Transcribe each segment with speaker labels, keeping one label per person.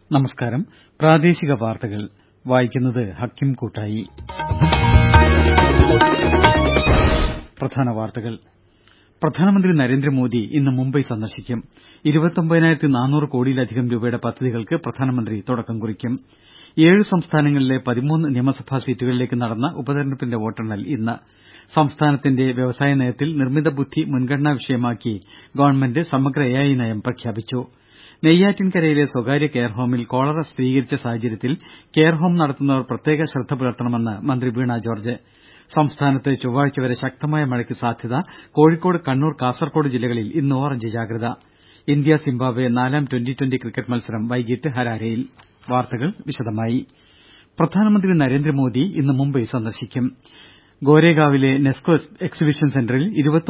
Speaker 1: നമസ്കാരം പ്രാദേശിക വാർത്തകൾ വായിക്കുന്നത് ഹക്കിം കൂട്ടായി പ്രധാന വാർത്തകൾ പ്രധാനമന്ത്രി നരേന്ദ്രമോദി ഇന്ന് മുംബൈ സന്ദർശിക്കും കോടിയിലധികം രൂപയുടെ പദ്ധതികൾക്ക് പ്രധാനമന്ത്രി തുടക്കം കുറിക്കും ഏഴ് സംസ്ഥാനങ്ങളിലെ പതിമൂന്ന് നിയമസഭാ സീറ്റുകളിലേക്ക് നടന്ന ഉപതെരഞ്ഞെടുപ്പിന്റെ വോട്ടെണ്ണൽ ഇന്ന് സംസ്ഥാനത്തിന്റെ വ്യവസായ നയത്തിൽ നിർമ്മിത ബുദ്ധി മുൻഗണനാ വിഷയമാക്കി ഗവൺമെന്റ് സമഗ്ര എ ഐ നയം പ്രഖ്യാപിച്ചു നെയ്യാറ്റിൻകരയിലെ സ്വകാര്യ കെയർ ഹോമിൽ കോളറ സ്ഥിരീകരിച്ച സാഹചര്യത്തിൽ കെയർ ഹോം നടത്തുന്നവർ പ്രത്യേക ശ്രദ്ധ പുലർത്തണമെന്ന് മന്ത്രി വീണ ജോർജ് സംസ്ഥാനത്ത് ചൊവ്വാഴ്ച വരെ ശക്തമായ മഴയ്ക്ക് സാധ്യത കോഴിക്കോട് കണ്ണൂർ കാസർകോട് ജില്ലകളിൽ ഇന്ന് ഓറഞ്ച് ജാഗ്രത ഇന്ത്യ സിംബാബ്വെ നാലാം ട്വന്റി ട്വന്റി ക്രിക്കറ്റ് മത്സരം വൈകിട്ട് ഹരാരെയിൽ വാർത്തകൾ വിശദമായി പ്രധാനമന്ത്രി നരേന്ദ്രമോദി ഇന്ന് മുംബൈ സന്ദർശിക്കും ഗോരേഗാവിലെ നെസ്കോ എക്സിബിഷൻ സെന്ററിൽ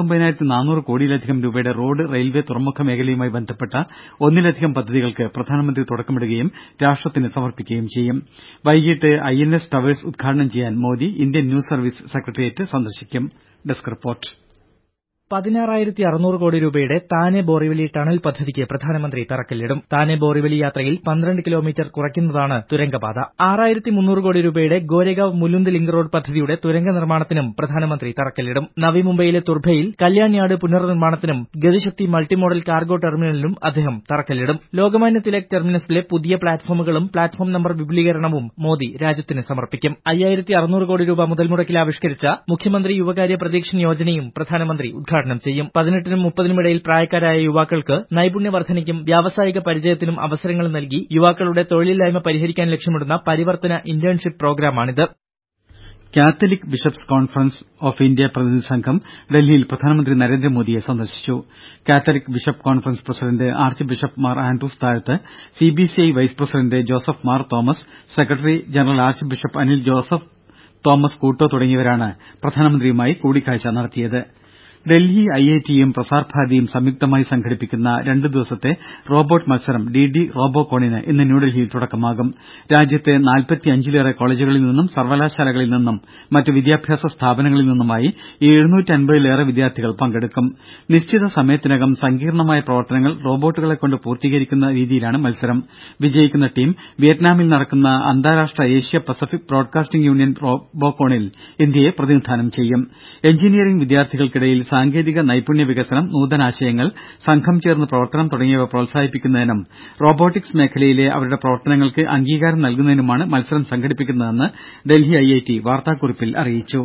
Speaker 1: കോടിയിലധികം രൂപയുടെ റോഡ് റെയിൽവെ തുറമുഖ മേഖലയുമായി ബന്ധപ്പെട്ട ഒന്നിലധികം പദ്ധതികൾക്ക് പ്രധാനമന്ത്രി തുടക്കമിടുകയും രാഷ്ട്രത്തിന് സമർപ്പിക്കുകയും ചെയ്യും വൈകിട്ട് ഐ എൻ എസ് ടവേഴ്സ് ഉദ്ഘാടനം ചെയ്യാൻ Modi Indian news service secretariat സന്ദർശിക്കും ഡെസ്ക് റിപ്പോർട്ട്
Speaker 2: പതിനാറായിരത്തി അറുന്നൂറ് കോടി രൂപയുടെ താനെ ബോറിവലി ടണൽ പദ്ധതിക്ക് പ്രധാനമന്ത്രി തറക്കല്ലിടും താനെ ബോറിവലി യാത്രയിൽ പന്ത്രണ്ട് കിലോമീറ്റർ കുറയ്ക്കുന്നതാണ് തുരങ്കപാത ആറായിരത്തി മുന്നൂറ് കോടി രൂപയുടെ ഗോരേഗാവ് മുലുന്ദ് ലിങ്ക് റോഡ് പദ്ധതിയുടെ തുരങ്ക നിർമ്മാണത്തിനും പ്രധാനമന്ത്രി തറക്കല്ലിടും നവി മുംബൈയിലെ തുർഭയിൽ കല്യാൺയാർഡ് പുനർനിർമ്മാണത്തിനും ഗതിശക്തി മൾട്ടിമോഡൽ കാർഗോ ടെർമിനലിനും അദ്ദേഹം തറക്കല്ലിടും ലോകമാന്യ തിലക് ടെർമിനസിലെ പുതിയ പ്ലാറ്റ്ഫോമുകളും പ്ലാറ്റ്ഫോം നമ്പർ വിപുലീകരണവും മോദി രാജ്യത്തിന് സമർപ്പിക്കും അയ്യായിരത്തി അറുന്നൂറ് കോടി രൂപ മുതൽ മുടക്കിൽ ആവിഷ്കരിച്ച മുഖ്യമന്ത്രി യുവകാര്യ പ്രതീക്ഷൻ യോജനയും പ്രധാനമന്ത്രി ഉദ്ഘാടനം ഉദ്ഘാടനം ചെയ്യും പതിനെട്ടിനും മുപ്പതിനുമിടയിൽ പ്രായക്കാരായ യുവാക്കൾക്ക് നൈപുണ്യ വർദ്ധനയ്ക്കും വ്യാവസായിക പരിചയത്തിനും അവസരങ്ങൾ നൽകി യുവാക്കളുടെ തൊഴിലില്ലായ്മ പരിഹരിക്കാൻ ലക്ഷ്യമിടുന്ന പരിവർത്തന ഇന്റേൺഷിപ്പ് പ്രോഗ്രാമാണിത്
Speaker 1: Catholic bishops conference of India പ്രതിനിധി സംഘം ഡൽഹിയിൽ പ്രധാനമന്ത്രി നരേന്ദ്രമോദിയെ സന്ദർശിച്ചു Catholic bishop conference president archbishop Mar Andrews Thazhath CBCI vice president Joseph Mar Thomas secretary general archbishop Anil Joseph Thomas Couto തുടങ്ങിയവരാണ് പ്രധാനമന്ത്രിയുമായി കൂടിക്കാഴ്ച നടത്തിയത് ഡൽഹി ഐ ഐ ടിയും പ്രസാർ ഭാരതിയും സംയുക്തമായി സംഘടിപ്പിക്കുന്ന രണ്ട് ദിവസത്തെ റോബോട്ട് മത്സരം ഡി ഡി റോബോകോണിന് ഇന്ന് ന്യൂഡൽഹിയിൽ തുടക്കമാകും രാജ്യത്തെ നാൽപ്പത്തിയഞ്ചിലേറെ കോളജുകളിൽ നിന്നും സർവകലാശാലകളിൽ നിന്നും മറ്റ് വിദ്യാഭ്യാസ സ്ഥാപനങ്ങളിൽ നിന്നുമായി ലേറെ വിദ്യാർത്ഥികൾ പങ്കെടുക്കും നിശ്ചിത സമയത്തിനകം സങ്കീർണമായ പ്രവർത്തനങ്ങൾ റോബോട്ടുകളെക്കൊണ്ട് പൂർത്തീകരിക്കുന്ന രീതിയിലാണ് മത്സരം വിജയിക്കുന്ന ടീം വിയറ്റ്നാമിൽ നടക്കുന്ന അന്താരാഷ്ട്ര ഏഷ്യ പസഫിക് ബ്രോഡ്കാസ്റ്റിംഗ് യൂണിയൻ റോബോകോണിൽ ഇന്ത്യയെ പ്രതിനിധാനം ചെയ്യും എഞ്ചിനീയറിംഗ് വിദ്യാർത്ഥികൾക്കിടയിൽ സാങ്കേതിക നൈപുണ്യ വികസനം നൂതനാശയങ്ങൾ സംഘം ചേർന്ന് പ്രവർത്തനം തുടങ്ങിയവ പ്രോത്സാഹിപ്പിക്കുന്നതിനും റോബോട്ടിക്സ് മേഖലയിലെ അവരുടെ പ്രവർത്തനങ്ങൾക്ക് അംഗീകാരം നൽകുന്നതിനുമാണ് മത്സരം സംഘടിപ്പിക്കുന്നതെന്ന് ഡൽഹി ഐ ഐ ടി വാർത്താക്കുറിപ്പിൽ അറിയിച്ചു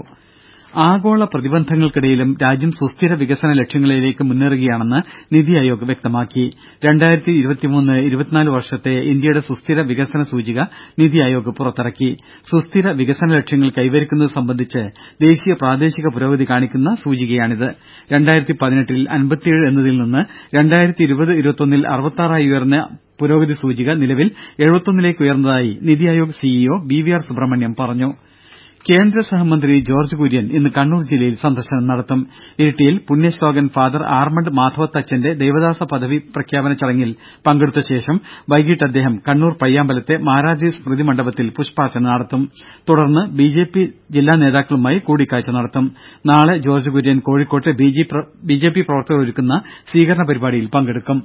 Speaker 1: ആഗോള പ്രതിബന്ധങ്ങൾക്കിടയിലും രാജ്യം സുസ്ഥിര വികസന ലക്ഷ്യങ്ങളിലേക്ക് മുന്നേറുകയാണെന്ന് നിതി ആയോഗ് വ്യക്തമാക്കി വർഷത്തെ ഇന്ത്യയുടെ സുസ്ഥിര വികസന സൂചിക നിതി ആയോഗ് പുറത്തിറക്കി സുസ്ഥിര വികസന ലക്ഷ്യങ്ങൾ കൈവരിക്കുന്നത് സംബന്ധിച്ച് ദേശീയ പ്രാദേശിക പുരോഗതി കാണിക്കുന്ന സൂചികയാണിത് ൽ എന്നതിൽ നിന്ന് ൽ അറുപത്താറായി ഉയർന്ന പുരോഗതി സൂചിക നിലവിൽ എഴുപത്തൊന്നിലേക്ക് ഉയർന്നതായി NITI Aayog CEO B V R Subrahmanyam പറഞ്ഞു കേന്ദ്ര സഹമന്ത്രി ജോർജ്ജ് കുര്യൻ ഇന്ന് കണ്ണൂർ ജില്ലയിൽ സന്ദർശനം നടത്തും ഇരിട്ടിയിൽ പുണ്യശ്ലോകൻ ഫാദർ ആർമണ്ട് മാധവത്തച്ചന്റെ ദൈവദാസ പദവി പ്രഖ്യാപന ചടങ്ങിൽ പങ്കെടുത്ത ശേഷം വൈകിട്ട് അദ്ദേഹം കണ്ണൂർ പയ്യാമ്പലത്തെ മാരാർജി സ്മൃതി മണ്ഡപത്തിൽ പുഷ്പാർച്ചന നടത്തും തുടർന്ന് ബി ജെ പി ജില്ലാ നേതാക്കളുമായി കൂടിക്കാഴ്ച നടത്തും നാളെ ജോർജ്ജ് കുര്യൻ കോഴിക്കോട്ട് ബി ജെ പി പ്രവർത്തകർ ഒരുക്കുന്ന സ്വീകരണ പരിപാടിയിൽ പങ്കെടുക്കും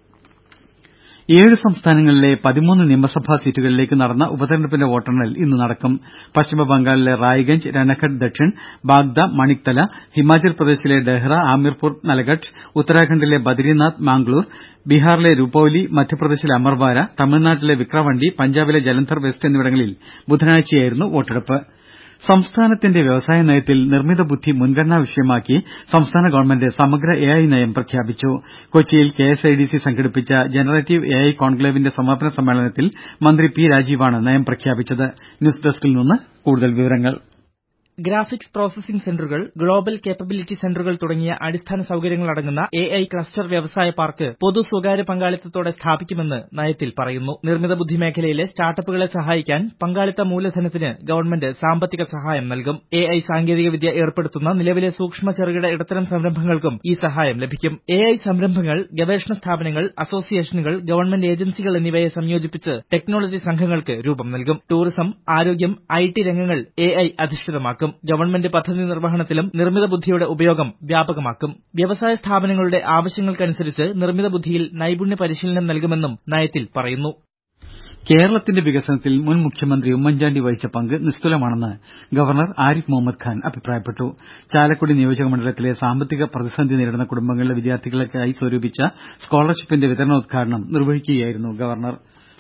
Speaker 1: ഏഴ് സംസ്ഥാനങ്ങളിലെ പതിമൂന്ന് നിയമസഭാ സീറ്റുകളിലേക്ക് നടന്ന ഉപതെരഞ്ഞെടുപ്പിന്റെ വോട്ടെണ്ണൽ ഇന്ന് നടക്കും പശ്ചിമബംഗാളിലെ റായ്ഗഞ്ച് രണഘഡ് ദക്ഷിൺ ബാഗ്ദ മണിക്തല ഹിമാചൽ പ്രദേശിലെ ഡെഹ്റ ആമിർപൂർ നലഘട്ട് ഉത്തരാഖണ്ഡിലെ ബദരിനാഥ് മാംഗ്ലൂർ ബീഹാറിലെ രൂപൌലി മധ്യപ്രദേശിലെ അമർവാര തമിഴ്നാട്ടിലെ വിക്രവണ്ടി പഞ്ചാബിലെ ജലന്ധർ വെസ്റ്റ് എന്നിവിടങ്ങളിൽ ബുധനാഴ്ചയായിരുന്നു വോട്ടെടുപ്പ് സംസ്ഥാനത്തിന്റെ വ്യവസായ നയത്തിൽ നിർമ്മിത ബുദ്ധി മുൻഗണനാ വിഷയമാക്കി സംസ്ഥാന ഗവൺമെന്റ് സമഗ്ര എ ഐ നയം പ്രഖ്യാപിച്ചു കൊച്ചിയിൽ K S I D C generative ജനറേറ്റീവ് എ ഐ കോൺക്ലേവിന്റെ സമാപന സമ്മേളനത്തിൽ മന്ത്രി പി രാജീവാണ് നയം പ്രഖ്യാപിച്ചത് ന്യൂസ് ഡെസ്കിൽ നിന്ന് കൂടുതൽ വിവരങ്ങൾ
Speaker 2: ഗ്രാഫിക്സ് പ്രോസസിംഗ് സെന്ററുകൾ ഗ്ലോബൽ കേപ്പബിലിറ്റി സെന്ററുകൾ തുടങ്ങിയ അടിസ്ഥാന സൌകര്യങ്ങളടങ്ങുന്ന എ ഐ ക്ലസ്റ്റർ വ്യവസായ പാർക്ക് പൊതു സ്വകാര്യ പങ്കാളിത്തത്തോടെ സ്ഥാപിക്കുമെന്ന് നയത്തിൽ പറയുന്നു നിർമ്മിത ബുദ്ധി മേഖലയിലെ സ്റ്റാർട്ടപ്പുകളെ സഹായിക്കാൻ പങ്കാളിത്ത മൂലധനത്തിന് ഗവൺമെന്റ് സാമ്പത്തിക സഹായം നൽകും എ ഐ സാങ്കേതിക വിദ്യ ഏർപ്പെടുത്തുന്ന നിലവിലെ സൂക്ഷ്മ ചെറുകിട ഇടത്തരം സംരംഭങ്ങൾക്കും ഈ സഹായം ലഭിക്കും എ ഐ സംരംഭങ്ങൾ ഗവേഷണ സ്ഥാപനങ്ങൾ അസോസിയേഷനുകൾ ഗവൺമെന്റ് ഏജൻസികൾ എന്നിവയെ സംയോജിപ്പിച്ച് ടെക്നോളജി സംഘങ്ങൾക്ക് രൂപം നൽകും ടൂറിസം ആരോഗ്യം ഐ ടി രംഗങ്ങൾ എ ഐ അധിഷ്ഠിതമാക്കും ഗവൺമെന്റ് പദ്ധതി നിർവഹണത്തിലും നിർമ്മിത ബുദ്ധിയുടെ ഉപയോഗം വ്യാപകമാക്കും വ്യവസായ സ്ഥാപനങ്ങളുടെ ആവശ്യങ്ങൾക്കനുസരിച്ച് നിർമ്മിത ബുദ്ധിയിൽ നൈപുണ്യ പരിശീലനം നൽകുമെന്നും നയത്തിൽ പറയുന്നു
Speaker 1: കേരളത്തിന്റെ വികസനത്തിൽ മുൻ മുഖ്യമന്ത്രി ഉമ്മൻചാണ്ടി വഹിച്ച പങ്ക് നിസ്തുലമാണെന്ന് ഗവർണർ ആരിഫ് മുഹമ്മദ് ഖാൻ അഭിപ്രായപ്പെട്ടു ചാലക്കുടി നിയോജക മണ്ഡലത്തിലെ സാമ്പത്തിക പ്രതിസന്ധി നേരിടുന്ന കുടുംബങ്ങളിലെ വിദ്യാർത്ഥികൾക്കായി സ്വരൂപിച്ച സ്കോളർഷിപ്പിന്റെ വിതരണോദ്ഘാടനം നിർവഹിക്കുകയായിരുന്നു ഗവർണർ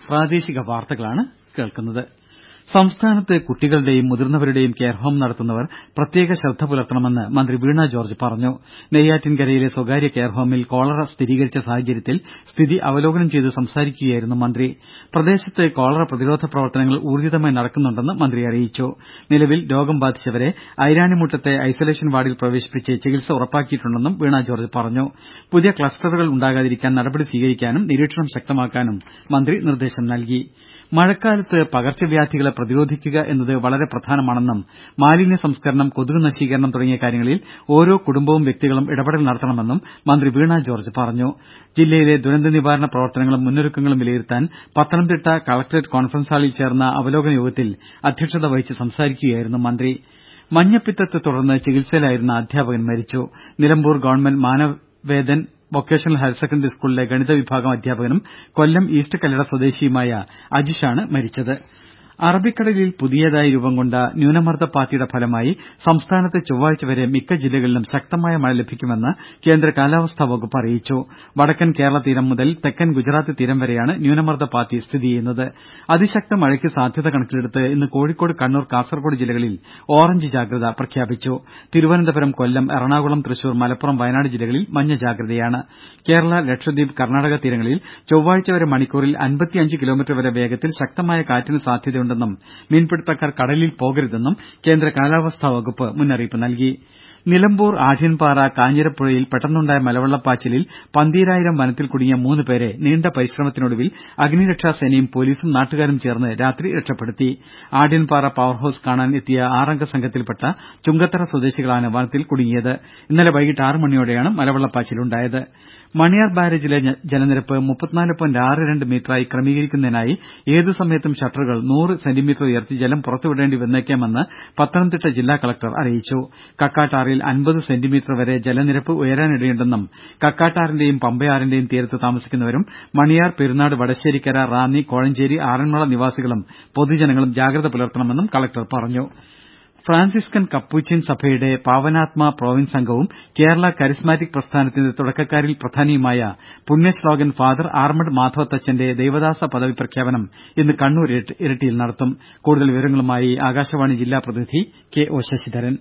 Speaker 1: സംസ്ഥാനത്ത് കുട്ടികളുടെയും മുതിർന്നവരുടെയും കെയർഹോം നടത്തുന്നവർ പ്രത്യേക ശ്രദ്ധ പുലർത്തണമെന്ന് മന്ത്രി വീണ ജോർജ് പറഞ്ഞു നെയ്യാറ്റിൻകരയിലെ സ്വകാര്യ കെയർഹോമിൽ കോളറ സ്ഥിരീകരിച്ച സാഹചര്യത്തിൽ സ്ഥിതി അവലോകനം ചെയ്ത് സംസാരിക്കുകയായിരുന്നു മന്ത്രി പ്രദേശത്ത് കോളറ പ്രതിരോധ പ്രവർത്തനങ്ങൾ ഊർജ്ജിതമായി നടക്കുന്നുണ്ടെന്ന് മന്ത്രി അറിയിച്ചു നിലവിൽ രോഗം ബാധിച്ചവരെ ഐരാണിമുട്ടത്തെ ഐസൊലേഷൻ വാർഡിൽ പ്രവേശിപ്പിച്ച് ചികിത്സ ഉറപ്പാക്കിയിട്ടുണ്ടെന്നും വീണ ജോർജ് പറഞ്ഞു പുതിയ ക്ലസ്റ്ററുകൾ ഉണ്ടാകാതിരിക്കാൻ നടപടി സ്വീകരിക്കാനും നിരീക്ഷണം ശക്തമാക്കാനും മന്ത്രി നിർദ്ദേശം നൽകി മഴക്കാലത്ത് പകർച്ചവ്യാധികളെ പ്രതിരോധിക്കുക എന്നത് വളരെ പ്രധാനമാണെന്നും മാലിന്യ സംസ്കരണം കൊതുക് നശീകരണം തുടങ്ങിയ കാര്യങ്ങളിൽ ഓരോ കുടുംബവും വ്യക്തികളും ഇടപെടൽ നടത്തണമെന്നും മന്ത്രി വീണ ജോർജ് പറഞ്ഞു ജില്ലയിലെ ദുരന്ത നിവാരണ പ്രവർത്തനങ്ങളും മുന്നൊരുക്കങ്ങളും വിലയിരുത്താൻ പത്തനംതിട്ട കളക്ടറേറ്റ് കോൺഫറൻസ് ഹാളിൽ ചേർന്ന അവലോകന യോഗത്തിൽ അധ്യക്ഷത വഹിച്ച് സംസാരിക്കുകയായിരുന്നു മന്ത്രി മഞ്ഞപ്പിത്തത്തെ തുടർന്ന് ചികിത്സയിലായിരുന്ന അധ്യാപകൻ മരിച്ചു Nilambur government Manavedan vocational higher secondary സ്കൂളിലെ ഗണിത വിഭാഗം അധ്യാപകനും കൊല്ലം ഈസ്റ്റ് കല്ലട സ്വദേശിയുമായ അജിഷാണ് മരിച്ചത് അറബിക്കടലിൽ പുതിയതായി രൂപം കൊണ്ട ന്യൂനമർദ്ദ പാത്തിയുടെ ഫലമായി സംസ്ഥാനത്ത് ചൊവ്വാഴ്ച വരെ മിക്ക ജില്ലകളിലും ശക്തമായ മഴ ലഭിക്കുമെന്ന് കേന്ദ്ര കാലാവസ്ഥാ വകുപ്പ് അറിയിച്ചു വടക്കൻ കേരള തീരം മുതൽ തെക്കൻ ഗുജറാത്ത് തീരം വരെയാണ് ന്യൂനമർദ്ദ പാത്തി സ്ഥിതി ചെയ്യുന്നത് അതിശക്ത മഴയ്ക്ക് സാധ്യത കണക്കിലെടുത്ത് ഇന്ന് കോഴിക്കോട് കണ്ണൂർ കാസർകോട് ജില്ലകളിൽ ഓറഞ്ച് ജാഗ്രത പ്രഖ്യാപിച്ചു തിരുവനന്തപുരം കൊല്ലം എറണാകുളം തൃശൂർ മലപ്പുറം വയനാട് ജില്ലകളിൽ മഞ്ഞ ജാഗ്രതയാണ് കേരള ലക്ഷദ്വീപ് കർണാടക തീരങ്ങളിൽ ചൊവ്വാഴ്ച വരെ മണിക്കൂറിൽ അൻപത്തിയഞ്ച് കിലോമീറ്റർ വരെ വേഗത്തിൽ ശക്തമായ കാറ്റിന് സാധ്യതയുണ്ടെന്നും മീൻപിടുത്തക്കാർ കടലിൽ പോകരുതെന്നും കേന്ദ്ര കാലാവസ്ഥാ വകുപ്പ് മുന്നറിയിപ്പ് നൽകി നിലമ്പൂർ ആഢ്യൻപാറ കാഞ്ഞിരപ്പുഴയിൽ പെട്ടെന്നുണ്ടായ മലവെള്ളപ്പാച്ചിലിൽ പന്തീരായിരം വനത്തിൽ കുടുങ്ങിയ മൂന്ന് പേരെ നീണ്ട പരിശ്രമത്തിനൊടുവിൽ അഗ്നിരക്ഷാ സേനയും പൊലീസും നാട്ടുകാരും ചേർന്ന് രാത്രി രക്ഷപ്പെടുത്തി ആഢ്യൻപാറ പവർഹൌസ് കാണാൻ എത്തിയ ആറംഗ സംഘത്തിൽപ്പെട്ട ചുങ്കത്തറ സ്വദേശികളാണ് വനത്തിൽ കുടുങ്ങിയത് ഇന്നലെ വൈകിട്ട് ആറ് മണിയോടെയാണ് മലവെള്ളപ്പാച്ചിലുണ്ടായത് മണിയാർ ബാരേജിലെ ജലനിരപ്പ് മുപ്പത്തിനാല് പോയിന്റ് ആറ് രണ്ട് മീറ്ററായി ക്രമീകരിക്കുന്നതിനായി ഏതു സമയത്തും ഷട്ടറുകൾ നൂറ് സെന്റിമീറ്റർ ഉയർത്തി ജലം പുറത്തുവിടേണ്ടി വന്നേക്കാമെന്ന് പത്തനംതിട്ട ജില്ലാ കലക്ടർ അറിയിച്ചു കക്കാട്ടാറിൽ അൻപത് സെന്റിമീറ്റർ വരെ ജലനിരപ്പ് ഉയരാനിടയുണ്ടെന്നും കക്കാട്ടാറിന്റെയും പമ്പയാറിന്റെയും തീരത്ത് താമസിക്കുന്നവരും മണിയാർ പെരുന്നാട് വടശ്ശേരിക്കര റാന്നി കോഴഞ്ചേരി ആറന്മുള നിവാസികളും പൊതുജനങ്ങളും ജാഗ്രത പുലർത്തണമെന്നും കലക്ടർ പറഞ്ഞു ഫ്രാൻസിസ്കൻ കപ്പൂച്ചിൻ സഭയുടെ പാവനാത്മ പ്രോവിൻസ് അംഗവും കേരള കരിസ്മാറ്റിക് പ്രസ്ഥാനത്തിന്റെ തുടക്കക്കാരിൽ പ്രധാനിയുമായ പുണ്യശ്ലോകൻ ഫാദർ ആർമഡ് മാധവത്തച്ചന്റെ ദൈവദാസ പദവി പ്രഖ്യാപനം ഇന്ന് കണ്ണൂർ ഇരിട്ടിയിൽ നടത്തും കൂടുതൽ വിവരങ്ങളുമായി ആകാശവാണി ജില്ലാ പ്രതിനിധി K O Sasidharan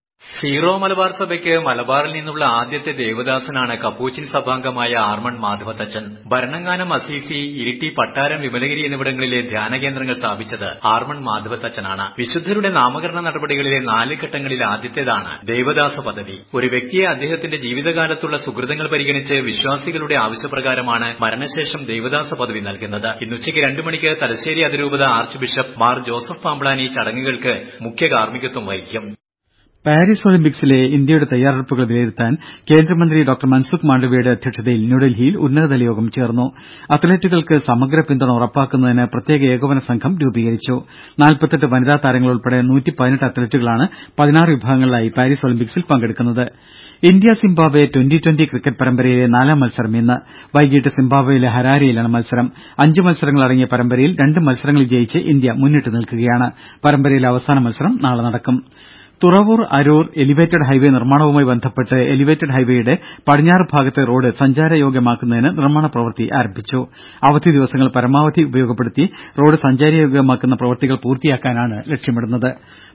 Speaker 3: Syro Malabar സഭയ്ക്ക് മലബാറിൽ നിന്നുള്ള ആദ്യത്തെ ദേവദാസനാണ് കപ്പൂച്ചിൻ സഭാംഗമായ ആർമൺ മാധവത്തച്ചൻ ഭരണങ്ങാനം അസീസി ഇരിട്ടി പട്ടാരം വിമലഗിരി എന്നിവിടങ്ങളിലെ ധ്യാന കേന്ദ്രങ്ങൾ സ്ഥാപിച്ചത് ആർമൺ മാധവത്തച്ചനാണ് വിശുദ്ധരുടെ നാമകരണ നടപടികളിലെ നാല് ഘട്ടങ്ങളിൽ ആദ്യത്തേതാണ് ദേവദാസ പദവി ഒരു വ്യക്തിയെ അദ്ദേഹത്തിന്റെ ജീവിതകാലത്തുള്ള സുഹൃതങ്ങൾ പരിഗണിച്ച് വിശ്വാസികളുടെ ആവശ്യപ്രകാരമാണ് മരണശേഷം ദേവദാസ പദവി നൽകുന്നത് ഇന്നുച്ചയ്ക്ക് രണ്ടു മണിക്ക് തലശ്ശേരി അതിരൂപത archbishop Mar Joseph Pamplany ചടങ്ങുകൾക്ക് മുഖ്യ കാർമ്മികത്വം വഹിക്കും
Speaker 1: പാരീസ് ഒളിമ്പിക്സിലെ ഇന്ത്യയുടെ തയ്യാറെടുപ്പുകൾ വിലയിരുത്താൻ കേന്ദ്രമന്ത്രി ഡോക്ടർ മൻസുഖ് മാണ്ഡവ്യയുടെ അധ്യക്ഷതയിൽ ന്യൂഡൽഹിയിൽ ഉന്നതതല യോഗം ചേർന്നു അത്ലറ്റുകൾക്ക് സമഗ്ര പിന്തുണ ഉറപ്പാക്കുന്നതിന് പ്രത്യേക ഏകോപന സംഘം രൂപീകരിച്ചു നാൽപ്പത്തെട്ട് വനിതാ താരങ്ങൾ ഉൾപ്പെടെ അത്ലറ്റുകളാണ് പതിനാറ് വിഭാഗങ്ങളിലായി പാരീസ് ഒളിമ്പിക്സിൽ പങ്കെടുക്കുന്നത് India Zimbabwe twenty twenty cricket പരമ്പരയിലെ നാലാം മത്സരം ഇന്ന് വൈകിട്ട് സിംബാബ്വെയിലെ ഹരാരെയിലാണ് മത്സരം അഞ്ച് മത്സരങ്ങളടങ്ങിയ പരമ്പരയിൽ രണ്ട് മത്സരങ്ങളിൽ ജയിച്ച് ഇന്ത്യ മുന്നിട്ട് നിൽക്കുകയാണ് പരമ്പരയിലെ അവസാന മത്സരം നാളെ നടക്കും തുറവൂർ അരൂർ എലിവേറ്റഡ് ഹൈവേ നിർമ്മാണവുമായി ബന്ധപ്പെട്ട് എലിവേറ്റഡ് ഹൈവേയുടെ പടിഞ്ഞാറ് ഭാഗത്തെ റോഡ് സഞ്ചാരയോഗ്യമാക്കുന്നതിന് നിർമ്മാണ പ്രവൃത്തി ആരംഭിച്ചു അവധി ദിവസങ്ങൾ പരമാവധി ഉപയോഗപ്പെടുത്തി റോഡ് സഞ്ചാരയോഗ്യമാക്കുന്ന പ്രവൃത്തികൾ പൂർത്തിയാക്കാനാണ് ലക്ഷ്യമിടുന്നത്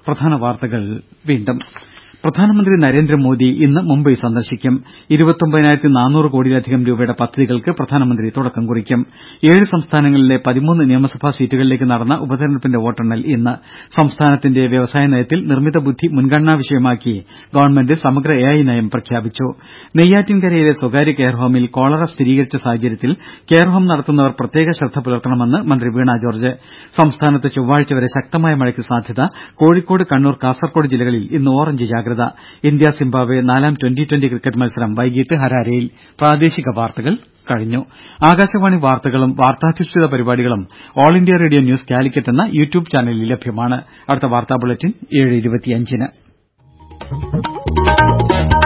Speaker 1: പ്രധാനമന്ത്രി നരേന്ദ്രമോദി ഇന്ന് മുംബൈ സന്ദർശിക്കും കോടിയിലധികം രൂപയുടെ പദ്ധതികൾക്ക് പ്രധാനമന്ത്രി തുടക്കം കുറിക്കും ഏഴ് സംസ്ഥാനങ്ങളിലെ പതിമൂന്ന് നിയമസഭാ സീറ്റുകളിലേക്ക് നടന്ന ഉപതെരഞ്ഞെടുപ്പിന്റെ വോട്ടെണ്ണൽ ഇന്ന് സംസ്ഥാനത്തിന്റെ വ്യവസായ നയത്തിൽ നിർമ്മിത ബുദ്ധി മുൻഗണനാ വിഷയമാക്കി ഗവൺമെന്റ് സമഗ്ര എ ഐ നയം പ്രഖ്യാപിച്ചു നെയ്യാറ്റിൻകരയിലെ സ്വകാര്യ കെയർഹോമിൽ കോളറ സ്ഥിരീകരിച്ച സാഹചര്യത്തിൽ കെയർഹോം നടത്തുന്നവർ പ്രത്യേക ശ്രദ്ധ പുലർത്തണമെന്ന് മന്ത്രി വീണ ജോർജ് സംസ്ഥാനത്ത് ചൊവ്വാഴ്ച വരെ ശക്തമായ മഴയ്ക്ക് സാധ്യത കോഴിക്കോട് കണ്ണൂർ കാസർകോട് ജില്ലകളിൽ ഇന്ന് ഓറഞ്ച് ജാഗ്രത ഇന്ത്യ സിംബാബ്വെ നാലാം ട്വന്റി ട്വന്റി ക്രിക്കറ്റ് മത്സരം വൈകിട്ട് ഹരാരെയിൽ പ്രാദേശിക വാർത്തകൾ കഴിഞ്ഞു ആകാശവാണി വാർത്തകളും വാർത്താധിഷ്ഠിത പരിപാടികളും all India radio news Calicut എന്ന യൂട്യൂബ് ചാനലിൽ ലഭ്യമാണ് അടുത്ത വാർത്താ ബുള്ളറ്റിൻ ഏഴ് ഇരുപത്തിയഞ്ചിന്